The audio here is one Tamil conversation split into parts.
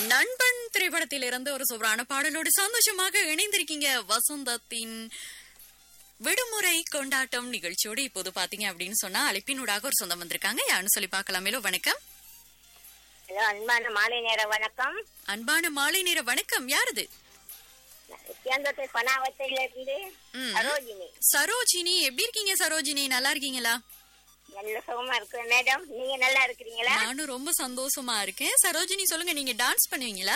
நண்பன் திரைப்படத்தில் இருந்து ஒரு சூப்பரான பாடலோடு சந்தோஷமாக இணைந்திருக்கீங்க வசந்தத்தின் விடுமுறை கொண்டாட்டம் நிகழ்ச்சியோடு இப்போது பாத்தீங்க அப்படின்னு சொன்னா அழைப்பினூடாக ஒரு சொந்தம் வந்திருக்காங்க யாருன்னு சொல்லி பார்க்கலாமேலோ வணக்கம் ஹலோ அன்பான மாலை நேர வணக்கம் அன்பான மாலை நேர வணக்கம் யாரது சேந்தத்தை பனாவத்தையில இருந்து ம். சரோஜினி சரோஜினி எப்படி இருக்கீங்க சரோஜினி நல்லா இருக்கீங்களா நல்ல சுகமா இருக்கிறேன் மேடம் நீங்க நல்லா இருக்கிறீங்களா நானும் ரொம்ப சந்தோஷமா இருக்கேன் சரோஜினி சொல்லுங்க நீங்க டான்ஸ் பண்ணுவீங்களா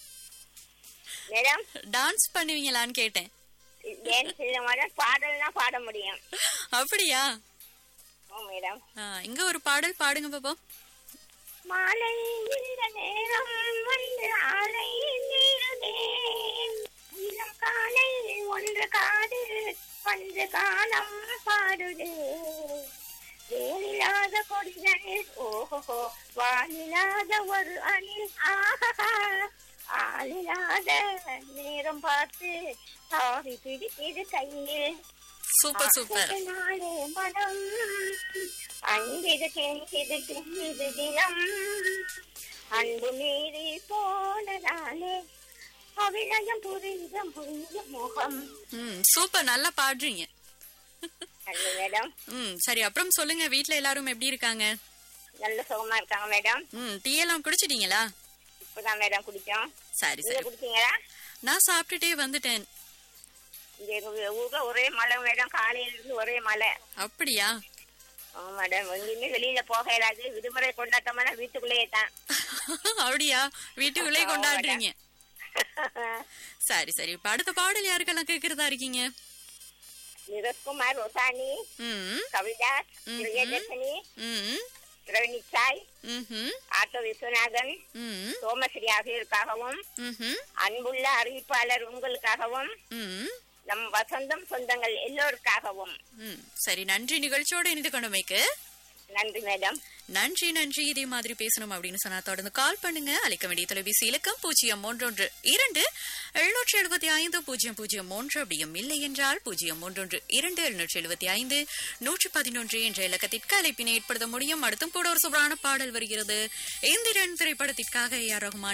மேடம் டான்ஸ் பண்ணுவீங்களான்னு கேட்டேன் ஏன் செய்ய மாட்டேன் பாடல்னா பாட முடியும் அப்படியா ஓ மேடம் ஆ, இங்க ஒரு பாடல் பாடுங்க பாப்போம் மாலை இந்த நேரம் வந்து ஆலை நீருதே இளம் காலை ஒன்று காடு வந்து காலம் பாடுதே வேலில்லாத கொடிகளில் ஓஹோ வானில்லாத ஒரு அணில் ஆஹா ஆளில்லாத நேரம் பார்த்து சாவி பிடித்தது கையில் சூப்பர் சூப்பர் நாளே மனம் அங்கிது கெஞ்சிது கெஞ்சிது தினம் அன்பு மீறி போனதாலே அவிழயம் புரிந்த புரிந்த முகம் ம் சூப்பர் நல்லா பாடுறீங்க நல்ல மேடம் ம் சரி அப்புறம் சொல்லுங்க வீட்ல எல்லாரும் எப்படி இருக்காங்க நல்ல சுகமா இருக்காங்க மேடம் ம் டீ எல்லாம் குடிச்சிட்டீங்களா இப்பதான் மேடம் குடிச்சோம் சரி நீங்க சரி குடிச்சீங்களா நான் சாப்பிட்டுட்டே வந்துட்டேன் இங்க எங்க ஊர்ல ஒரே மழை மேடம் காலையில இருந்து ஒரே மழை அப்படியா ஆமா மேடம் எங்கேயுமே வெளியில போக இயலாது விடுமுறை கொண்டாட்டமான வீட்டுக்குள்ளேயே தான் அப்படியா வீட்டுக்குள்ளே கொண்டாடுறீங்க சரி சரி இப்ப அடுத்த பாடல் யாருக்கெல்லாம் கேக்குறதா இருக்கீங்க நிரஸ்குமார் ரொசானி ம் கவிதா ம்ஹும். பிரியதர்ஷினி ம் ரவினி சாய் ம்ஹும், ஆட்டோ விஸ்வநாதன் ம் சோமஸ்ரீ ஆகியோருக்காகவும் ம்ஹும், அன்புள்ள அறிவிப்பாளர் உங்களுக்காகவும் ம் நம் வசந்தம் சொந்தங்கள் எல்லோருக்காகவும் ம் சரி நன்றி நிகழ்ச்சியோட இணைந்து கொண்டமைக்கு நன்றி மேடம் நன்றி நன்றி இதே மாதிரி பேசணும் அப்படின்னு சொன்னா தொடர்ந்து கால் பண்ணுங்க அழைக்க வேண்டிய தொலைபேசி இலக்கம் பூஜ்ஜியம் மூன்றொன்று இரண்டு எழுநூற்றி எழுபத்தி ஐந்து பூஜ்ஜியம் பூஜ்ஜியம் மூன்று அப்படியும் இல்லை என்றால் பூஜ்ஜியம் மூன்றொன்று இரண்டு எழுநூற்றி எழுபத்தி ஐந்து நூற்றி பதினொன்று என்ற இலக்கத்திற்கு அழைப்பினை ஏற்படுத்த முடியும் அடுத்தும் கூட ஒரு சூப்பரான பாடல் வருகிறது இந்திரன் திரைப்படத்திற்காக ஏ ஆர் ரகுமான்